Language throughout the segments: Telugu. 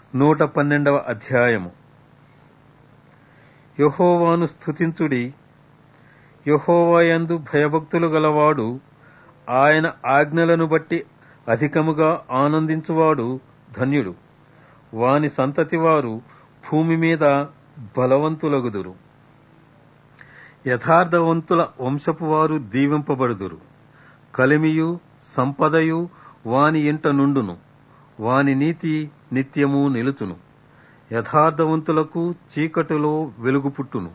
నూట పన్నెండవ అధ్యాయము యహోవాను స్థుతించుడి యహోవాయందు భయభక్తులు గలవాడు ఆయన ఆజ్ఞలను బట్టి అధికముగా ఆనందించువాడు ధన్యుడు వాని సంతతి వారు భూమి మీద బలవంతులగుదురు యథార్థవంతుల వంశపు వారు దీవింపబడుదురు కలిమియు సంపదయు వాని ఇంట నుండును వాని నీతి నిత్యము నిలుచును యథార్థవంతులకు చీకటిలో వెలుగు పుట్టును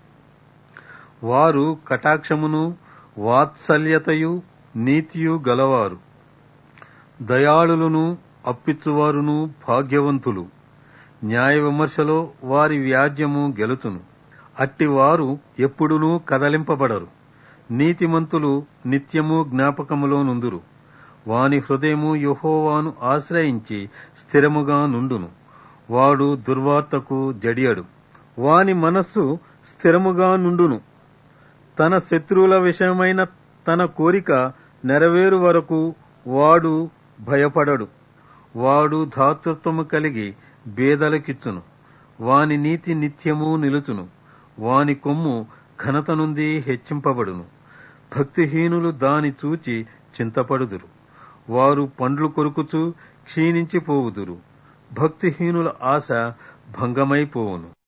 వారు కటాక్షమును వాత్సల్యతయు నీతియు గలవారు దయాళులను అప్పిచ్చువారును భాగ్యవంతులు న్యాయ విమర్శలో వారి వ్యాజ్యము గెలుచును అట్టివారు ఎప్పుడునూ కదలింపబడరు నీతిమంతులు నిత్యము జ్ఞాపకములో నుందురు వాని హృదయము యహోవాను ఆశ్రయించి స్థిరముగా నుండును వాడు దుర్వార్తకు జడియడు వాని మనస్సు స్థిరముగా నుండును తన శత్రువుల విషయమైన తన కోరిక నెరవేరు వరకు వాడు భయపడడు వాడు ధాతృత్వము కలిగి బేదలకిచ్చును వాని నీతి నిత్యము నిలుచును వాని కొమ్ము ఘనత నుండి హెచ్చింపబడును భక్తిహీనులు దాని చూచి చింతపడుదురు వారు పండ్లు కొరుకుచూ క్షీణించిపోవుదురు భక్తిహీనుల ఆశ భంగమైపోవును